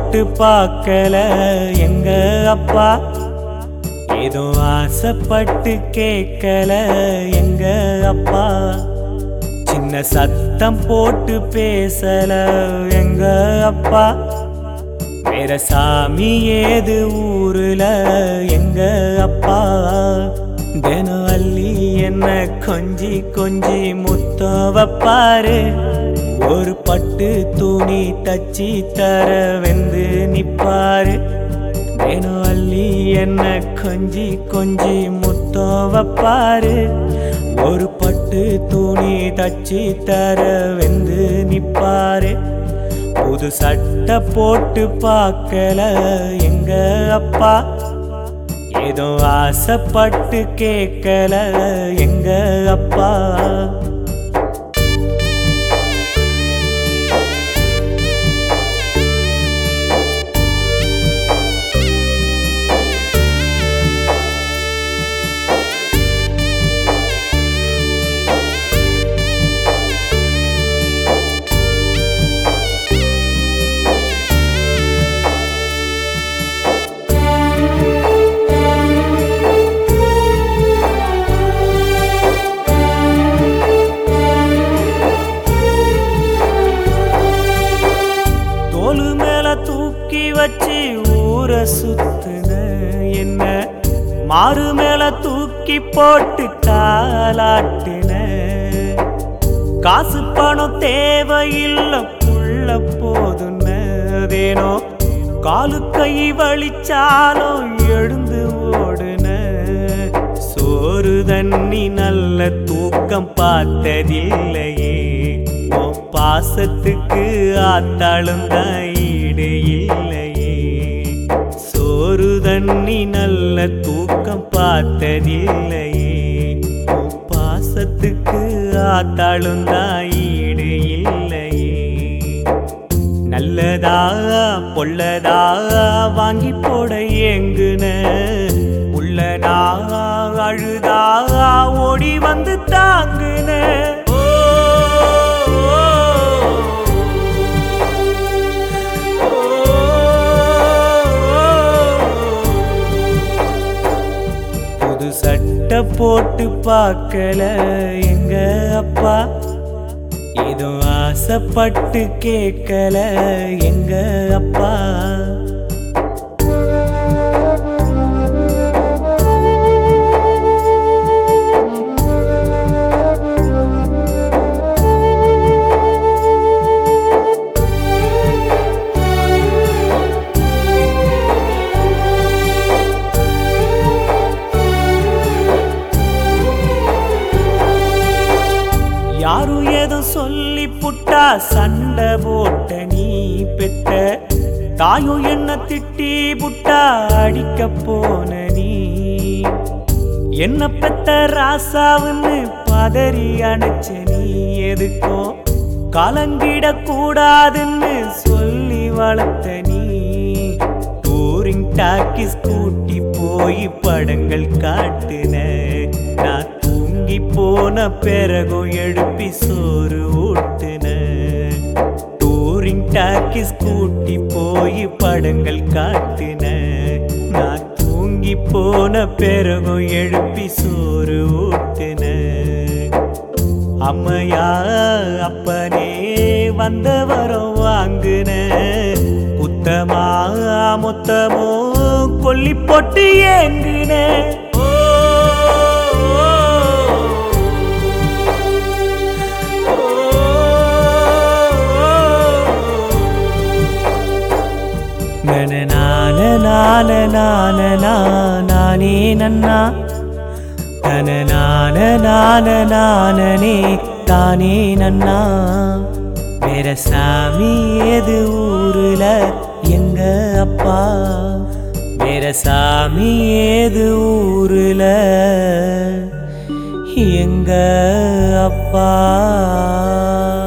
போட்டு பார்க்கல எங்க அப்பா ஏதோ ஆசைப்பட்டு கேட்கல எங்க அப்பா சின்ன சத்தம் போட்டு பேசல எங்க அப்பா வேற சாமி ஏது ஊருல எங்க அப்பா தினம் அள்ளி என்ன கொஞ்சி கொஞ்சி முத்தம் வைப்பாரு ஒரு பட்டு துணி தச்சி தர வெந்து நிப்பாரு தினம் அள்ளி என்ன கொஞ்சி கொஞ்சி முத்தம் வைப்பாரு ஒரு பட்டு துணி தச்சி தர வெந்து நிப்பாரு புது சட்டை போட்டு பார்க்கல எங்க அப்பா ஏதோ ஆசைப்பட்டு கேட்கல எங்க அப்பா தோலு மேல தூக்கி வச்சு ஊரை சுத்துன என்ன மாறு மேல தூக்கி போட்டு காலாட்டின காசு பணம் தேவையில்ல புள்ள போதுனதேனோ காலு கை வலிச்சாலும் எழுந்து ஓடுன சோறு தண்ணி நல்ல தூக்கம் பார்த்ததில்லையே ஓ பாசத்துக்கு ஆத்தாளும் தான் ஈடு இல்லையே சோறு தண்ணி நல்ல தூக்கம் பார்த்ததில்லையே ஓ பாசத்துக்கு ஆத்தாளும் தான் ஈடு இல்லையே நல்லதா பொல்லதா வாங்கி போட ஏங்குன உள்ளதா அழுதா ஓடி வந்து தாங்குன ஓ, புது சட்டை போட்டு பார்க்கல எங்க அப்பா ஏதோ ஆசைப்பட்டு கேட்கல எங்க அப்பா யாரும் ஏதோ சொல்லி புட்டா சண்டை போட்ட நீ பெத்த தாயும் என்ன திட்டி புட்டா அடிக்க போன நீ என்ன பெத்த ராசாவுன்னு பதறி அணைச்ச நீ எதுக்கும் கலங்கிட கூடாதுன்னு சொல்லி வளர்த்த நீ டூரிங் டாக்கி ஸ்கூட்டி போய் படங்கள் காட்டுன நான் தூங்கி போன பிறகும் எழுப்பி சோறு ஊட்டுன டூரிங் டாக்கி ஸ்கூட்டி போய் படங்கள் காட்டுன நான் தூங்கி போன பிறகும் எழுப்பி சோறு ஊட்டுன அம்மையா அப்பனே வந்த வரம் வாங்குன குத்தமா மொத்தமோ கொல்லி போட்டு ஏங்குன ஓ, ನನ ನಾನ ನಾನ ನಾನ ನಾ ನಾನೇ ನನ್ನ தன நான நான நானனே தானே நன்னா வேற சாமி ஏது ஊருல எங்க அப்பா வேற சாமி ஏது ஊருல எங்க அப்பா